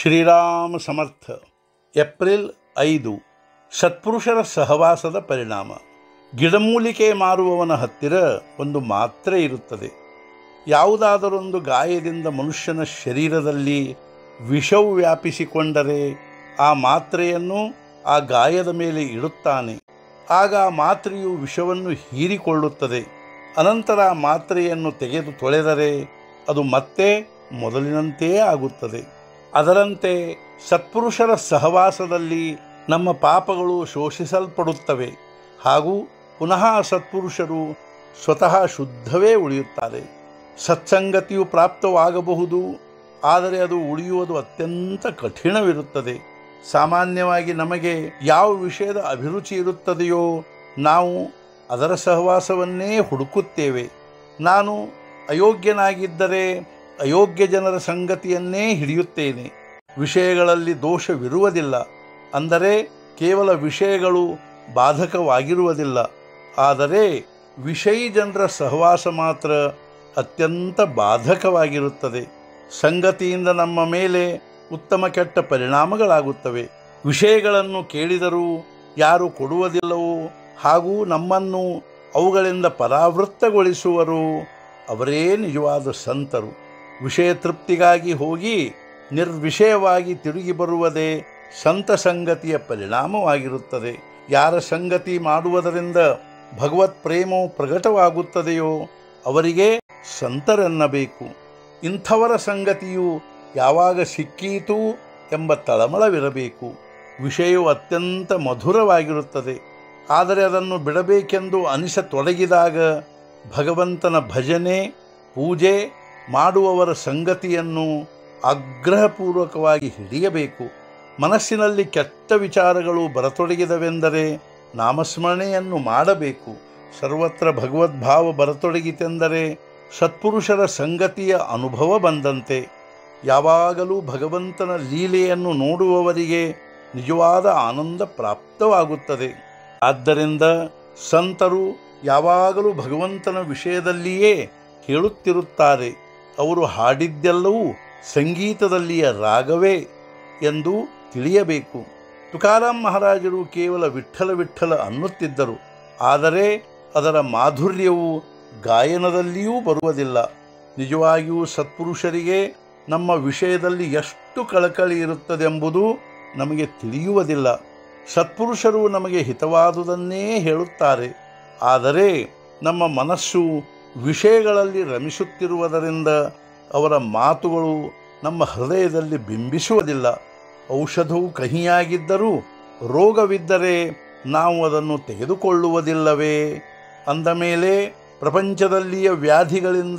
ಶ್ರೀರಾಮ ಸಮರ್ಥ April ಐದು ಸತ್ಪುರುಷರ ಸಹವಾಸದ ಪರಿಣಾಮ ಗಿಡಮೂಲಿಕೆ ಮಾರುವವನ ಹತ್ತಿರ ಒಂದು ಮಾತ್ರೆ ಇರುತ್ತದೆ ಯಾವುದಾದರೊಂದು ಗಾಯದಿಂದ ಮನುಷ್ಯನ ಶರೀರದಲ್ಲಿ ವಿಷವು ವ್ಯಾಪಿಸಿಕೊಂಡರೆ ಆ ಮಾತ್ರೆಯನ್ನು ಆ ಗಾಯದ ಮೇಲೆ ಇಡುತ್ತಾನೆ ಆಗ ಆ ಮಾತ್ರೆಯು ವಿಷವನ್ನು ಹೀರಿಕೊಳ್ಳುತ್ತದೆ ಅನಂತರ ಆ ಮಾತ್ರೆಯನ್ನು ತೆಗೆದು ತೊಳೆದರೆ ಅದು ಮತ್ತೆ ಮೊದಲಿನಂತೆಯೇ ಆಗುತ್ತದೆ ಅದರಂತೆ ಸತ್ಪುರುಷರ ಸಹವಾಸದಲ್ಲಿ ನಮ್ಮ ಪಾಪಗಳು ಶೋಷಿಸಲ್ಪಡುತ್ತವೆ ಹಾಗೂ ಪುನಃ ಸತ್ಪುರುಷರು ಸ್ವತಃ ಶುದ್ಧವೇ ಉಳಿಯುತ್ತಾರೆ ಸತ್ಸಂಗತಿಯು ಪ್ರಾಪ್ತವಾಗಬಹುದು ಆದರೆ ಅದು ಉಳಿಯುವುದು ಅತ್ಯಂತ ಕಠಿಣವಿರುತ್ತದೆ ಸಾಮಾನ್ಯವಾಗಿ ನಮಗೆ ಯಾವ ವಿಷಯದ ಅಭಿರುಚಿ ಇರುತ್ತದೆಯೋ ನಾವು ಅದರ ಸಹವಾಸವನ್ನೇ ಹುಡುಕುತ್ತೇವೆ ನಾನು ಅಯೋಗ್ಯನಾಗಿದ್ದರೆ ಅಯೋಗ್ಯ ಜನರ ಸಂಗತಿಯನ್ನೇ ಹಿಡಿಯುತ್ತೇನೆ ವಿಷಯಗಳಲ್ಲಿ ದೋಷವಿರುವುದಿಲ್ಲ ಅಂದರೆ ಕೇವಲ ವಿಷಯಗಳು ಬಾಧಕವಾಗಿರುವುದಿಲ್ಲ ಆದರೆ ವಿಷಯಿ ಜನರ ಸಹವಾಸ ಮಾತ್ರ ಅತ್ಯಂತ ಬಾಧಕವಾಗಿರುತ್ತದೆ ಸಂಗತಿಯಿಂದ ನಮ್ಮ ಮೇಲೆ ಉತ್ತಮ ಕೆಟ್ಟ ಪರಿಣಾಮಗಳಾಗುತ್ತವೆ ವಿಷಯಗಳನ್ನು ಕೇಳಿದರೂ ಯಾರು ಕೊಡುವುದಿಲ್ಲವೋ ಹಾಗೂ ನಮ್ಮನ್ನು ಅವುಗಳಿಂದ ಪರಾವೃತ್ತಗೊಳಿಸುವರು ಅವರೇ ನಿಜವಾದ ಸಂತರು ವಿಷಯ ತೃಪ್ತಿಗಾಗಿ ಹೋಗಿ ನಿರ್ವಿಷಯವಾಗಿ ತಿರುಗಿ ಬರುವುದೇ ಸಂತ ಸಂಗತಿಯ ಪರಿಣಾಮವಾಗಿರುತ್ತದೆ ಯಾರ ಸಂಗತಿ ಮಾಡುವುದರಿಂದ ಭಗವತ್ ಪ್ರೇಮವು ಪ್ರಕಟವಾಗುತ್ತದೆಯೋ ಅವರಿಗೆ ಸಂತರೆನ್ನಬೇಕು ಇಂಥವರ ಸಂಗತಿಯು ಯಾವಾಗ ಸಿಕ್ಕೀತು ಎಂಬ ತಳಮಳವಿರಬೇಕು ವಿಷಯವು ಅತ್ಯಂತ ಮಧುರವಾಗಿರುತ್ತದೆ ಆದರೆ ಅದನ್ನು ಬಿಡಬೇಕೆಂದು ಅನಿಸತೊಡಗಿದಾಗ ಭಗವಂತನ ಭಜನೆ ಪೂಜೆ ಮಾಡುವವರ ಸಂಗತಿಯನ್ನು ಆಗ್ರಹಪೂರ್ವಕವಾಗಿ ಹಿಡಿಯಬೇಕು ಮನಸ್ಸಿನಲ್ಲಿ ಕೆಟ್ಟ ವಿಚಾರಗಳು ಬರತೊಡಗಿದವೆಂದರೆ ನಾಮಸ್ಮರಣೆಯನ್ನು ಮಾಡಬೇಕು ಸರ್ವತ್ರ ಭಗವದ್ಭಾವ ಬರತೊಡಗಿತೆಂದರೆ ಸತ್ಪುರುಷರ ಸಂಗತಿಯ ಅನುಭವ ಬಂದಂತೆ ಯಾವಾಗಲೂ ಭಗವಂತನ ಲೀಲೆಯನ್ನು ನೋಡುವವರಿಗೆ ನಿಜವಾದ ಆನಂದ ಪ್ರಾಪ್ತವಾಗುತ್ತದೆ ಆದ್ದರಿಂದ ಸಂತರು ಯಾವಾಗಲೂ ಭಗವಂತನ ವಿಷಯದಲ್ಲಿಯೇ ಹೇಳುತ್ತಿರುತ್ತಾರೆ ಅವರು ಹಾಡಿದ್ದೆಲ್ಲವೂ ಸಂಗೀತದಲ್ಲಿಯ ರಾಗವೇ ಎಂದು ತಿಳಿಯಬೇಕು ತುಕಾರಾಮ್ ಮಹಾರಾಜರು ಕೇವಲ ವಿಠ್ಠಲ ವಿಠ್ಠಲ ಅನ್ನುತ್ತಿದ್ದರು ಆದರೆ ಅದರ ಮಾಧುರ್ಯವು ಗಾಯನದಲ್ಲಿಯೂ ಬರುವುದಿಲ್ಲ ನಿಜವಾಗಿಯೂ ಸತ್ಪುರುಷರಿಗೆ ನಮ್ಮ ವಿಷಯದಲ್ಲಿ ಎಷ್ಟು ಕಳಕಳಿ ಇರುತ್ತದೆಂಬುದು ನಮಗೆ ತಿಳಿಯುವುದಿಲ್ಲ ಸತ್ಪುರುಷರು ನಮಗೆ ಹಿತವಾದುದನ್ನೇ ಹೇಳುತ್ತಾರೆ ಆದರೆ ನಮ್ಮ ಮನಸ್ಸು ವಿಷಯಗಳಲ್ಲಿ ರಮಿಸುತ್ತಿರುವುದರಿಂದ ಅವರ ಮಾತುಗಳು ನಮ್ಮ ಹೃದಯದಲ್ಲಿ ಬಿಂಬಿಸುವುದಿಲ್ಲ ಔಷಧವು ಕಹಿಯಾಗಿದ್ದರೂ ರೋಗವಿದ್ದರೆ ನಾವು ಅದನ್ನು ತೆಗೆದುಕೊಳ್ಳುವುದಿಲ್ಲವೇ ಅಂದ ಮೇಲೆ ಪ್ರಪಂಚದಲ್ಲಿಯ ವ್ಯಾಧಿಗಳಿಂದ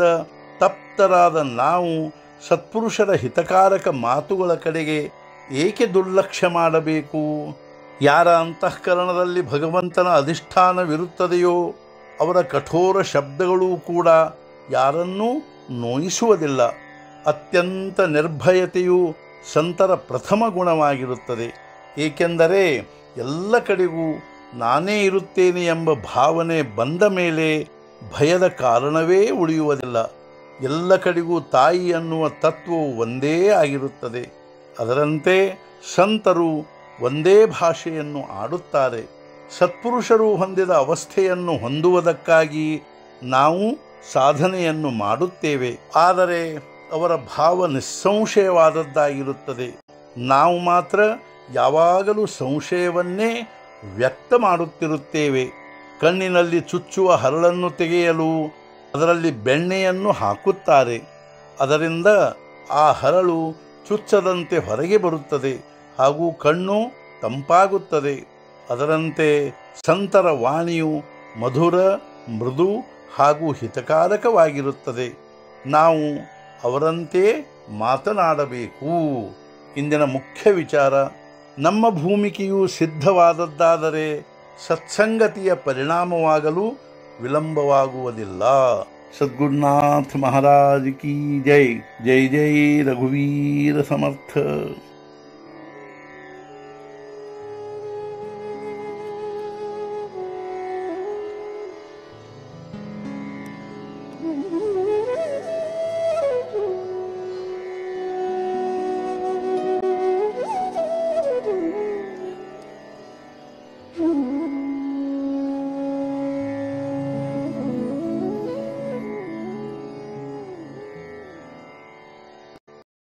ತಪ್ತರಾದ ನಾವು ಸತ್ಪುರುಷರ ಹಿತಕಾರಕ ಮಾತುಗಳ ಕಡೆಗೆ ಏಕೆ ದುರ್ಲಕ್ಷ್ಯ ಮಾಡಬೇಕು ಯಾರ ಅಂತಃಕರಣದಲ್ಲಿ ಭಗವಂತನ ಅಧಿಷ್ಠಾನವಿರುತ್ತದೆಯೋ ಅವರ ಕಠೋರ ಶಬ್ದಗಳೂ ಕೂಡ ಯಾರನ್ನೂ ನೋಯಿಸುವುದಿಲ್ಲ ಅತ್ಯಂತ ನಿರ್ಭಯತೆಯು ಸಂತರ ಪ್ರಥಮ ಗುಣವಾಗಿರುತ್ತದೆ ಏಕೆಂದರೆ ಎಲ್ಲ ಕಡೆಗೂ ನಾನೇ ಇರುತ್ತೇನೆ ಎಂಬ ಭಾವನೆ ಬಂದ ಮೇಲೆ ಭಯದ ಕಾರಣವೇ ಉಳಿಯುವುದಿಲ್ಲ ಎಲ್ಲ ಕಡೆಗೂ ತಾಯಿ ಅನ್ನುವ ತತ್ವವು ಒಂದೇ ಆಗಿರುತ್ತದೆ ಅದರಂತೆ ಸಂತರು ಒಂದೇ ಭಾಷೆಯನ್ನು ಆಡುತ್ತಾರೆ ಸತ್ಪುರುಷರು ಹೊಂದಿದ ಅವಸ್ಥೆಯನ್ನು ಹೊಂದುವುದಕ್ಕಾಗಿ ನಾವು ಸಾಧನೆಯನ್ನು ಮಾಡುತ್ತೇವೆ ಆದರೆ ಅವರ ಭಾವ ನಿಸ್ಸಂಶಯವಾದದ್ದಾಗಿರುತ್ತದೆ ನಾವು ಮಾತ್ರ ಯಾವಾಗಲೂ ಸಂಶಯವನ್ನೇ ವ್ಯಕ್ತ ಮಾಡುತ್ತಿರುತ್ತೇವೆ ಕಣ್ಣಿನಲ್ಲಿ ಚುಚ್ಚುವ ಹರಳನ್ನು ತೆಗೆಯಲು ಅದರಲ್ಲಿ ಬೆಣ್ಣೆಯನ್ನು ಹಾಕುತ್ತಾರೆ ಅದರಿಂದ ಆ ಹರಳು ಚುಚ್ಚದಂತೆ ಹೊರಗೆ ಬರುತ್ತದೆ ಹಾಗೂ ಕಣ್ಣು ತಂಪಾಗುತ್ತದೆ ಅದರಂತೆ ಸಂತರ ವಾಣಿಯು ಮಧುರ ಮೃದು ಹಾಗೂ ಹಿತಕಾರಕವಾಗಿರುತ್ತದೆ ನಾವು ಅವರಂತೆ ಮಾತನಾಡಬೇಕು ಇಂದಿನ ಮುಖ್ಯ ವಿಚಾರ ನಮ್ಮ ಭೂಮಿಕೆಯು ಸಿದ್ಧವಾದದ್ದಾದರೆ ಸತ್ಸಂಗತಿಯ ಪರಿಣಾಮವಾಗಲು ವಿಳಂಬವಾಗುವುದಿಲ್ಲ ಸದ್ಗುರುನಾಥ ಮಹಾರಾಜ್ ಕಿ ಜೈ ಜೈ ಜೈ ರಘುವೀರ ಸಮರ್ಥ Mm-hmm.